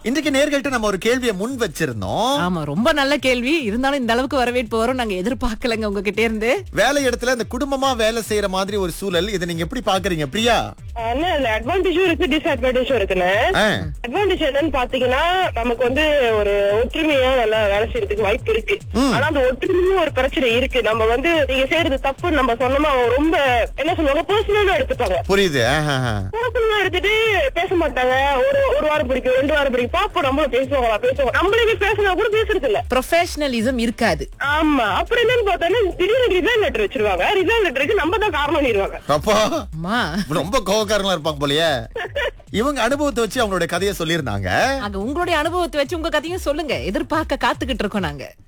இன்றைக்கு நேர்கள்ட்ட நம்ம ஒரு கேள்வியை முன் வச்சிருந்தோம் ஆமா ரொம்ப நல்ல கேள்வி இருந்தாலும் இந்த அளவுக்கு வரவேற்பு வரும் நாங்க எதிர்பார்க்கலங்க உங்ககிட்ட இருந்து வேலை இடத்துல இந்த குடும்பமா வேலை செய்யற மாதிரி ஒரு சூழல் இதை நீங்க எப்படி பாக்குறீங்க பிரியா அண்ணா இல்ல அட்வான்டேஜும் இருக்கு டிஸ்அட்வான்டேஜும் இருக்குண்ணே ஆ, அட்வான்டேஜ் என்னன்னு பாத்தீங்கன்னா நமக்கு வந்து ஒரு ஒற்றுமையா நல்லா வேலை செய்யறதுக்கு வாய்ப்பு இருக்கு ஆனா அந்த ஒற்றுமையும் ஒரு பிரச்சனை இருக்கு நம்ம வந்து நீங்க செய்யறது தப்பு நம்ம சொன்னோமா அவங்க ரொம்ப என்ன சொல்லுவாங்க பர்சனலா எடுத்துப்பாங்க புரியுது ஆஹ், ஆஹ், ஆஹ். பர்சனலா எடுத்துட்டு பேச மாட்டாங்க ஒரு ஒரு வாரம் பிடிக்கும் ரெண்டு வாரம் பிடிக்கும் பாப்போம் நம்மளும் பேசுவாங்களா பேசுவோம் நம்மளுமே பேசுனா கூட பேசுறது இல்ல ப்ரொஃபஷனலிசம் இருக்காது ஆமா அப்புறம் என்னன்னு பார்த்தோன்னா திடீர்னு ரிசைன் லெட்டர் வச்சிருவாங்க ரிசைன் லெட்டருக்கு நம்ம தான் காரணம் பண்ணிடுவாங்க அப்பா அம்மா ரொம்ப கோவக்காரங்களா இருப்பாங்க போலயே இவங்க அனுபவத்தை வச்சு அவங்களோட கதையை சொல்லியிருந்தாங்க அங்க உங்களுடைய அனுபவத்தை வச்சு உங்க கதையும் சொல்லுங்க எதிர்பார்க்க காத்துக்கிட்டு இருக்கோம் நாங்க